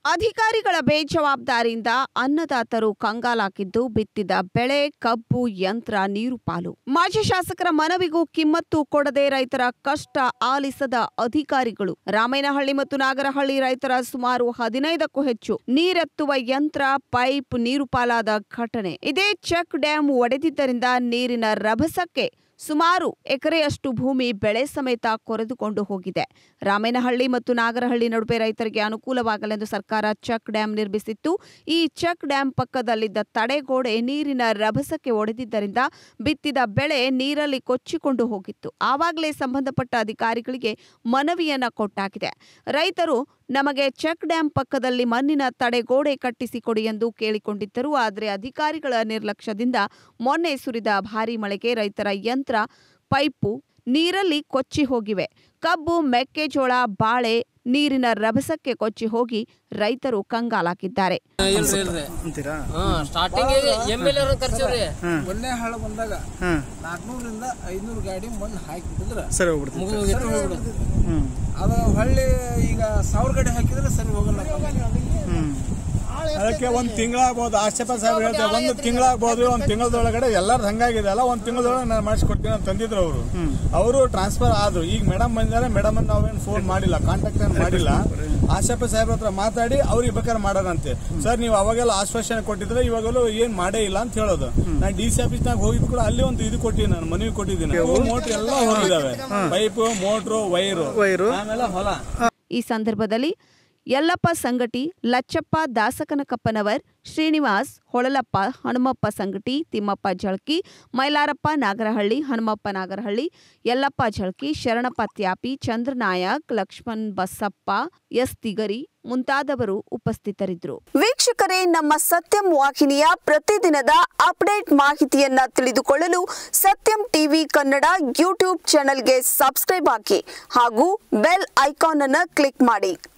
ಅಧಿಕಾರಿಗಳ ಬೇಜವಾಬ್ದಾರಿಯಿಂದ ಅನ್ನದಾತರು ಕಂಗಾಲಾಗಿದ್ದು ಬಿತ್ತಿದ ಬೆಳೆ ಕಬ್ಬು ಯಂತ್ರ ನೀರು ಪಾಲು ಮಾಜಿ ಶಾಸಕರ ಮನವಿಗೂ ಕಿಮ್ಮತ್ತು ಕೊಡದೆ ರೈತರ ಕಷ್ಟ ಆಲಿಸದ ಅಧಿಕಾರಿಗಳು ರಾಮೇನಹಳ್ಳಿ ಮತ್ತು ನಾಗರಹಳ್ಳಿ ರೈತರ ಸುಮಾರು ಹದಿನೈದಕ್ಕೂ ಹೆಚ್ಚು ನೀರೆತ್ತುವ ಯಂತ್ರ ಪೈಪ್ ನೀರು ಪಾಲಾದ ಘಟನೆ ಇದೇ ಚೆಕ್ ಡ್ಯಾಂ ಒಡೆದಿದ್ದರಿಂದ ನೀರಿನ ರಭಸಕ್ಕೆ ಸುಮಾರು ಎಕರೆಯಷ್ಟು ಭೂಮಿ ಬೆಳೆ ಸಮೇತ ಕೊರೆದುಕೊಂಡು ಹೋಗಿದೆ ರಾಮೇನಹಳ್ಳಿ ಮತ್ತು ನಾಗರಹಳ್ಳಿ ನಡುವೆ ರೈತರಿಗೆ ಅನುಕೂಲವಾಗಲೆಂದು ಸರ್ಕಾರ ಚೆಕ್ ಡ್ಯಾಂ ನಿರ್ಮಿಸಿತ್ತು ಈ ಚೆಕ್ ಡ್ಯಾಂ ಪಕ್ಕದಲ್ಲಿದ್ದ ತಡೆಗೋಡೆ ನೀರಿನ ರಭಸಕ್ಕೆ ಒಡೆದಿದ್ದರಿಂದ ಬಿತ್ತಿದ ಬೆಳೆ ನೀರಲ್ಲಿ ಕೊಚ್ಚಿಕೊಂಡು ಹೋಗಿತ್ತು ಆವಾಗಲೇ ಸಂಬಂಧಪಟ್ಟ ಅಧಿಕಾರಿಗಳಿಗೆ ಮನವಿಯನ್ನ ಕೊಟ್ಟಾಗಿದೆ ರೈತರು ನಮಗೆ ಚೆಕ್ ಡ್ಯಾಂ ಪಕ್ಕದಲ್ಲಿ ಮಣ್ಣಿನ ತಡೆಗೋಡೆ ಕಟ್ಟಿಸಿಕೊಡಿ ಎಂದು ಕೇಳಿಕೊಂಡಿದ್ದರು ಆದರೆ ಅಧಿಕಾರಿಗಳ ನಿರ್ಲಕ್ಷ್ಯದಿಂದ ಮೊನ್ನೆ ಸುರಿದ ಭಾರೀ ಮಳೆಗೆ ರೈತರ ಯಂತ್ರ ಪೈಪು ನೀರಲ್ಲಿ ಕೊಚ್ಚಿ ಹೋಗಿವೆ ಕಬ್ಬು ಮೆಕ್ಕೆಜೋಳ ಬಾಳೆ ನೀರಿನ ರಭಸಕ್ಕೆ ಕೊಚ್ಚಿ ಹೋಗಿ ರೈತರು ಕಂಗಾಲಾಗಿದ್ದಾರೆ ಇಲ್ರಿ ಇಲ್ರಿ ಅಂತೀರಾ ಹ್ಮ್ ಸ್ಟಾರ್ಟಿಂಗ್ ಎಮ್ ಎಲ್ ಎರ್ ಕರ್ಸಿವ್ರಿ ಮೊನ್ನೆ ಹಾಳ ಬಂದಾಗ ಹಾಂ ನಾಲ್ಕುನೂರಿಂದ ಐನೂರು ಗಾಡಿ ಮಣ್ಣು ಹಾಕಿಬಿಟ್ಟಿದ್ರೆ ಸರಿ ಹೋಗ್ಬಿಡ್ತೀವಿ ಮುಗಿದು ಹೋಗಿತ್ತು ಹ್ಞೂ ಅದು ಹೊಳ್ಳಿ ಈಗ ಸಾವಿರ ಗಾಡಿ ಹಾಕಿದ್ರೆ ಸರಿ ಹೋಗಲ್ಲ ಹ್ಞೂ ಅದಕ್ಕೆ ಒಂದು ತಿಂಗಳಾಗ್ಬೋದು ಆಶೆಪ ಸಾಹೇಬ್ ಹೇಳ್ತಾರೆ ಒಂದು ತಿಂಗಳಾಗ್ಬೋದು ಒಂದು ತಿಂಗಳದೊಳಗಡೆ ಎಲ್ಲಾರು ಹಂಗಾಗಿದೆ ಅಲ್ಲ ಒಂದು ತಿಂಗಳದೊಳಗೆ ನಾನು ಮಾಡಿಸ್ಕೊಡ್ತೀನಿ ಅಂತ ತಂದಿದ್ರು ಅವರು ಅವರು ಟ್ರಾನ್ಸ್ಫರ್ ಆದ್ರು ಈಗ ಮೇಡಮ್ ಬಂದಿದ್ದಾರೆ ಮೇಡಮ್ ನಾವೇನು ಫೋನ್ ಮಾಡಿಲ್ಲ ಕಾಂಟ್ಯಾಕ್ಟ್ ಏನು ಮಾಡಿಲ್ಲ ಆಶೆಪ ಸಾಹೇಬ್ರ ಹತ್ರ ಮಾತಾಡಿ ಅವ್ರಿಗೆ ಬೇಕಾದ್ರೆ ಮಾಡೋರಂತೆ ಸರ್ ನೀವು ಅವಾಗೆಲ್ಲ ಆಶ್ವಾಸನೆ ಕೊಟ್ಟಿದ್ರೆ ಇವಾಗಲೂ ಏನ್ ಮಾಡೇ ಇಲ್ಲ ಅಂತ ಹೇಳೋದು ನಾನು ಡಿ ಸಿ ಆಫೀಸ್ನಾಗ ಹೋಗಿದ್ದು ಕೂಡ ಅಲ್ಲಿ ಒಂದು ಇದು ಕೊಟ್ಟಿದ್ದೀನಿ ನಾನು ಮನವಿ ಕೊಟ್ಟಿದ್ದೀನಿ ಮೋಟ್ರ್ ಎಲ್ಲ ಹೋಗಿದಾವೆ ಪೈಪ್ ಮೋಟ್ರು ವೈರು ವೈರು ಆಮೇಲೆ ಹೊಲ ಈ ಸಂದರ್ಭದಲ್ಲಿ ಯಲ್ಲಪ್ಪ ಸಂಗಟಿ ಲಚ್ಚಪ್ಪ ದಾಸಕನಕಪ್ಪನವರ್ ಶ್ರೀನಿವಾಸ್ ಹೊಳಲಪ್ಪ ಹನುಮಪ್ಪ ಸಂಗಟಿ ತಿಮ್ಮಪ್ಪ ಝಳ್ಕಿ ಮೈಲಾರಪ್ಪ ನಾಗರಹಳ್ಳಿ ಹನುಮಪ್ಪ ನಾಗರಹಳ್ಳಿ ಯಲ್ಲಪ್ಪ ಝಳ್ಕಿ ಶರಣಪ್ಪ ತ್ಯಾಪಿ ಚಂದ್ರನಾಯಕ್ ಲಕ್ಷ್ಮಣ್ ಬಸಪ್ಪ ಎಸ್ ತಿಗರಿ ಮುಂತಾದವರು ಉಪಸ್ಥಿತರಿದ್ದರು ವೀಕ್ಷಕರೇ ನಮ್ಮ ಸತ್ಯಂ ವಾಹಿನಿಯ ಪ್ರತಿದಿನದ ಅಪ್ಡೇಟ್ ಮಾಹಿತಿಯನ್ನ ತಿಳಿದುಕೊಳ್ಳಲು ಸತ್ಯಂ ಟಿವಿ ಕನ್ನಡ ಯೂಟ್ಯೂಬ್ ಚಾನೆಲ್ಗೆ ಸಬ್ಸ್ಕ್ರೈಬ್ ಹಾಕಿ ಹಾಗೂ ಬೆಲ್ ಐಕಾನ್ ಅನ್ನು ಕ್ಲಿಕ್ ಮಾಡಿ